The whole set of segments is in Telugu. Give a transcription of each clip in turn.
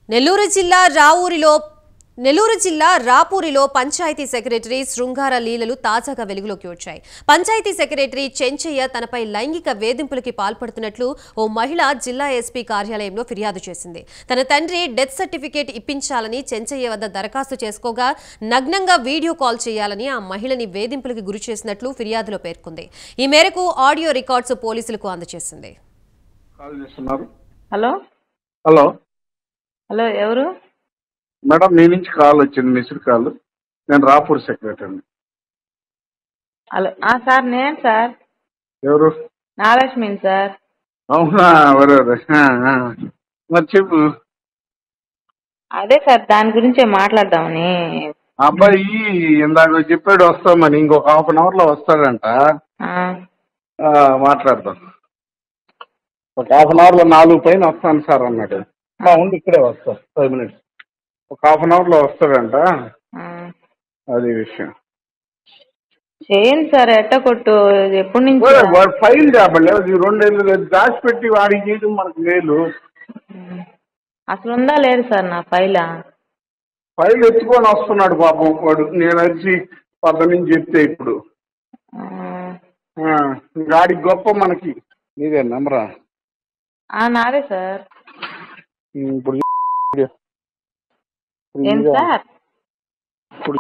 నెల్లూరు జిల్లా రావూరిలో నెల్లూరు జిల్లా రాపూరిలో పంచాయతీ సెక్రటరీ శృంగార లీలలు తాజాగా వెలుగులోకి వచ్చాయి పంచాయతీ సెక్రటరీ చెంచయ్య తనపై లైంగిక వేధింపులకి పాల్పడుతున్నట్లు ఓ మహిళ జిల్లా ఎస్పీ కార్యాలయంలో ఫిర్యాదు చేసింది తన తండ్రి డెత్ సర్టిఫికేట్ ఇప్పించాలని చెంచయ్య వద్ద దరఖాస్తు చేసుకోగా నగ్నంగా వీడియో కాల్ చేయాలని ఆ మహిళని వేధింపులకి గురి చేసినట్లు ఫిర్యాదులో పేర్కొంది ఈ మేరకు ఆడియో రికార్డ్స్ పోలీసులకు అందజేసింది కాల్ చేస్తున్నారు హలో హలో హలో ఎవరు మేడం మీ నుంచి కాల్ వచ్చింది మిస్డ్ కాల్ నేను రాపూర్ సెక్రటరీని హలో ఆ, సార్ నేను సార్ ఎవరు నాగలక్ష్మిని సార్ అవునా ఎవరెవరు ఆ, ఆ. మరి చెప్పు అదే సార్ దాని గురించే మాట్లాడదామని అబ్బాయి ఇందాక చెప్పాడు వస్తామని ఇంకొక హాఫ్ అన్ అవర్ లో వస్తాడంట ఆ, ఆ, మాట్లాడదాం ఒక హాఫ్ అన్ అవర్ లో నాలుగు పైన వస్తాను సార్ అన్నాడు ఆ, ఉండి ఇక్కడే వస్తా ఫైవ్ మినిట్స్ ఒక హాఫ్ అన్ అవర్ లో వస్తాడంట ఆ. అది విషయం చేయండి సార్ ఎట్ట కొట్టు ఇది ఎప్పటి నుంచి ఓయ్, వాడు ఫైల్ చేపలేదు రెండేళ్ళు దాచిపెట్టి వాడికి చేయడం మనకు మేలు అసలు ఉందా లేదు సార్ నా ఫైలా ఫైల్ ఎత్తుకొని వస్తున్నాడు పాపం వాడు నేను వచ్చి పద్ద నుంచి చెప్తే ఇప్పుడు ఆ, ఆ, గాడి గొప్ప మనకి నీదే నమ్మరా ఆ, నాదే సార్ ఇప్పుడు ఇప్పుడు ఏం ఇదే. సార్ ఇప్పుడు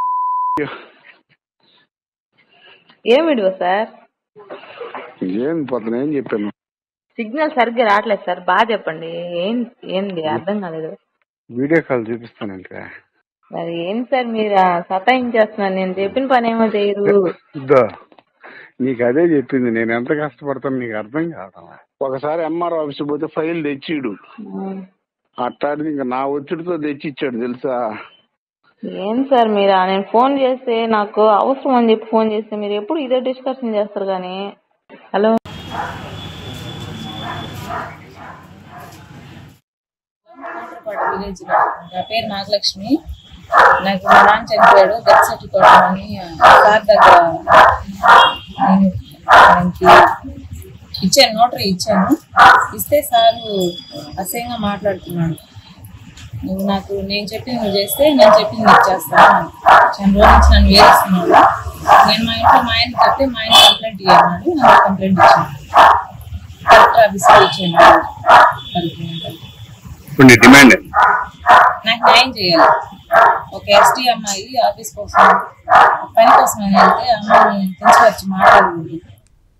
ఏం వీడియో సార్ ఏం పొద్దున ఏం చెప్పాను సిగ్నల్ సరిగ్గా రావట్లేదు సార్ బాగా చెప్పండి ఏం ఏంది అర్థం కాలేదు వీడియో కాల్ చూపిస్తానంటే మరి ఏంటి సార్ మీరు ఆ సతాయించేస్తున్నారు నేను చెప్పిన పని ఏమో చేయరు ఇద్దో నీకు అదే చెప్పింది నేను ఎంత కష్టపడతాను నీకు అర్థం కావడం ఒకసారి ఎంఆర్ ఆఫీస్ పోతే ఫైల్ తెచ్చిడు ఉమ్. అట్టాడిది ఇంకా నా ఒత్తిడితో తెచ్చి ఇచ్చాడు తెలుసా ఏం సార్ మీరు ఆ నేను ఫోన్ చేస్తే నాకు అవసరం అని చెప్పి ఫోన్ చేస్తే మీరు ఎప్పుడు ఇదే డిస్కషన్ చేస్తారు కానీ హలో కోటరపాడు విలేజ్ లో నా పేరు నాగలక్ష్మి నాకు మా నాన్న చనిపోయాడు డెత్ సర్టిఫికేట్ అని సార్ దగ్గర నేను ఆయనకి ఇచ్చాను నోటరీ ఇచ్చాను ఇస్తే సారు అసహ్యంగా మాట్లాడుతున్నాడు నువ్వు నాకు నేను చెప్పింది నువ్వు చేస్తే నేను చెప్పింది నీకు చేస్తాను చాలా రోజుల నుంచి నన్ను వేధిస్తున్నాడు నేను మా ఇంట్లో మా ఆయనకి చెప్తే మా ఆయన కంప్లైంట్ ఇవ్వమన్నాడు నాకు కంప్లైంట్ ఇచ్చాను కలెక్టర్ ఆఫీస్కి ఇచ్చాను కంప్లైంట్ ఇప్పుడు నీ డిమాండ్ నాకు న్యాయం చేయాలి ఒక ఎస్టీ అమ్మాయి ఆఫీస్ కోసం పని కోసం అని వెళ్తే అమ్మాయిని తీసుకొచ్చి మాట్లాడుకుంది